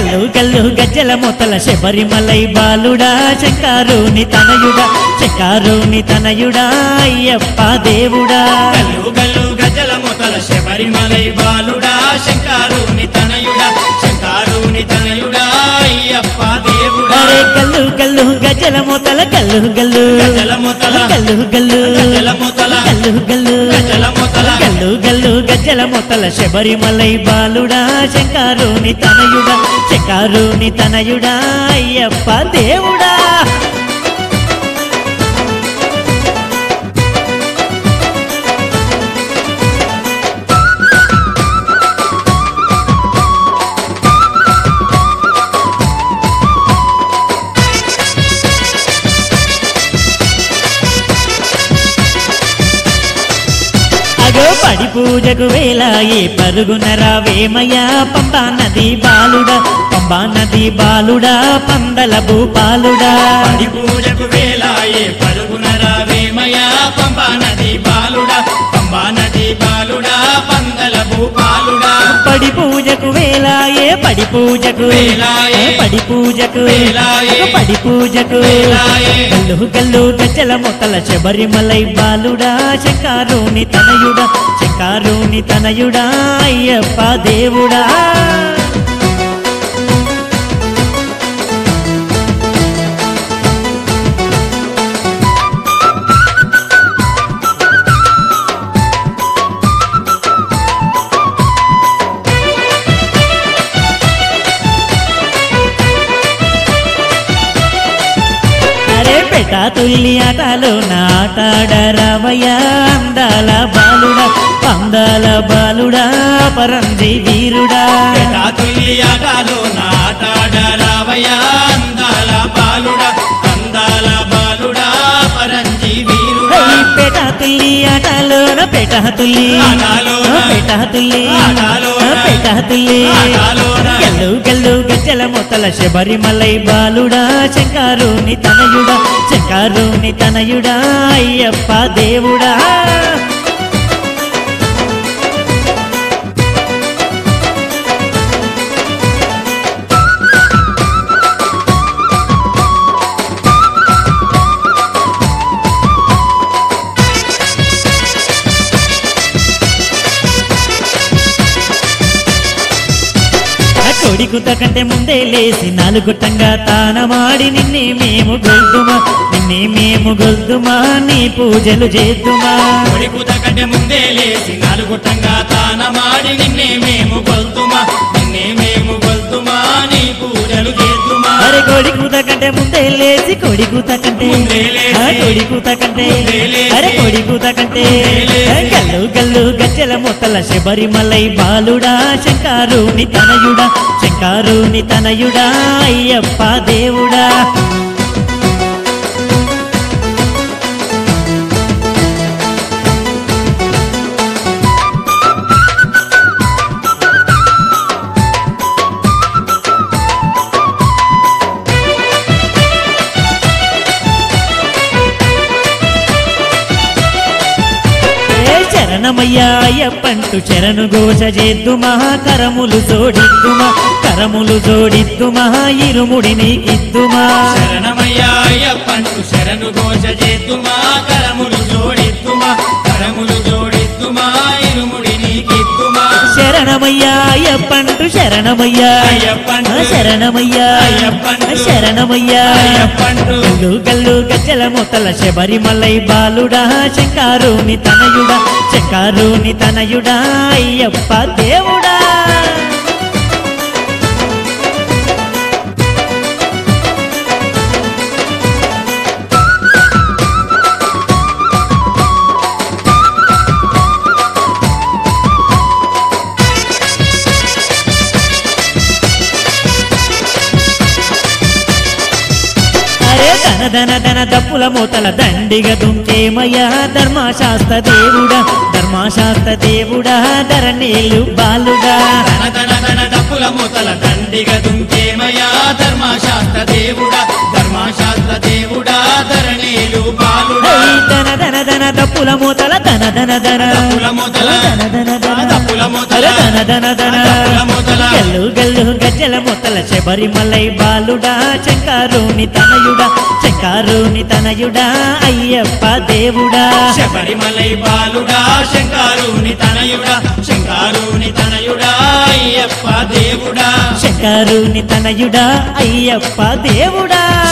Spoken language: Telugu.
కల్లు కల్లు గజ్జల మొతల శబరిమలై బాలుడా శంకారుని తనయుడా శంకారుని తనయుడా అయ్యప్ప దేవుడా గల్లు గల్లు గజల మొదల శబరిమలై బాలుడా శంకారుని తనయుడా శంకారుని తనయుడా అయ్యప్ప దేవుడా అరే కల్లు కల్లు గజ్జల మొతల కల్లు గల్లు గజల మొదల కల్లు గల్లు గజల మొదల కల్లు గల్లు గజల మొదల గల్లు గల్లు గజ్జల మొతల శబరిమలై బాలుడా శంకారుని తనయుడా శంకారుని తనయుడా అయ్యప్ప దేవుడా అగో పడి పూజకు వేలాయే పరుగున రావేమయ్యా పంబా నది బాలుడా పంబా నది బాలుడా పందల భూపాలుడా పడి పూజకు వేలాయే పరుగున రావేమయా పంబా నది బాలుడా పంబా నది బాలుడా పందల భూపాలుడా పడి పూజకు వేలాయే పడి పూజకు వేలాయే. పడి పూజకు వేలాయే. అగో పడి పూజకు వేలాయే. గల్లు గల్లు గజ్జల మొక్కల శబరిమలై బాలుడా శంకారుని తనయుడా శంకారుని తనయుడా అయ్యప్ప దేవుడా అరే పెట్ట తుల్లి ఆటలో నాటాడరావయ్య అందాల బాలుడా పందాల బాలుడా పరంజి వీరుడా తుల్లి ఆటలో నాటాడరావయ్యా అందాల బాలుడా అందాల బాలుడా పరంజి వీరుడా ఈ పేట తుల్లి ఆటలోన పేట తుల్లి ఆటలోన. పేట తుల్లి ఆటలోన. పేట తుల్లి ఆటలోన. గల్లు గల్లు గజ్జల మొత్తల శబరిమలై బాలుడా శంకారుని తనయుడా శంకారుని తనయుడా అయ్యప్ప దేవుడా కొడికుత కంటే ముందే లేసి నాలుగుట్టంగా తానమాడి నిన్నే మేము గొల్దుమా నిన్నే మేము గొల్దుమా నీ పూజలు చేద్దుమా కొడికుత కంటే ముందే లేసి నాలుగుట్టంగా తానమాడి నిన్నే మేము కొల్తుమా నిన్నే మేము కొల్తుమా నీ పూజలు చేద్దుమా అరే కొడికుత కంటే ముందే లేచి కొడికుత కంటే ముందే లేచి. ఆ కొడికుత కంటే ముందే లేచి. అరే కొడికుత కంటే ముందే లేచి. గల్లు గల్లు గజ్జల మొత్తల శబరిమలై బాలుడా శంకారుని తనయుడా శంకారుని తనయుడా అయ్యప్ప దేవుడా ఏ శరణమయ్యా అయ్యప్పంటూ శరణు ఘోష చేద్దుమా కరములు జోడిద్దుమా కరములు జోడిద్దుమా ఇరుముడి నీకిద్దుమా శరణమయ్యా అయ్యప్పంటు శరణు ఘోష చేద్దుమా కరములు జోడిద్దుమా కరములు జోడిద్దుమా ఇరుముడి నీకిద్దుమా శరణమయ్యా అయ్యప్పంటూ శరణమయ్యా అయ్యప్పంటూ. ఆ శరణమయ్యా అయ్యప్పంటూ. శరణమయ్యా అయ్యప్పంటూ. గల్లు గల్లు గజ్జల మొత్తల శబరిమలై బాలుడా శంకారుని తనయుడా శంకారుని తనయుడా అయ్యప్ప దేవుడా అరే ధన ధన ధన దప్పుల మూతల దండిగ దుంకేమయ్యా ధర్మశాస్త్ర దేవుడా ధర్మశాస్త్ర దేవుడా ధరణీలు బాలుడా ధన ధన ధన దప్పుల మూతల దండిగ దుంకేమయా ధర్మశాస్త్ర దేవుడా ధర్మశాస్త్ర దేవుడా ధరణీలు బాలుడా హై ధన ధన ధన దప్పుల మూతల ధన ధన ధన దప్పుల మూతల. ధన ధన ధన దప్పుల మూతల. అరే ధన ధన ధన దప్పుల మూతల. గల్లు గల్లు గజ్జల మూతల శబ శబరిమలై బాలుడా శంకారుని తనయుడా శంకారుని తనయుడా అయ్యప్ప దేవుడా శబరిమలై బాలుడా శంకారుని తనయుడా శంకారుని తనయుడా అయ్యప్ప దేవుడా శంకారుని తనయుడా అయ్యప్ప దేవుడా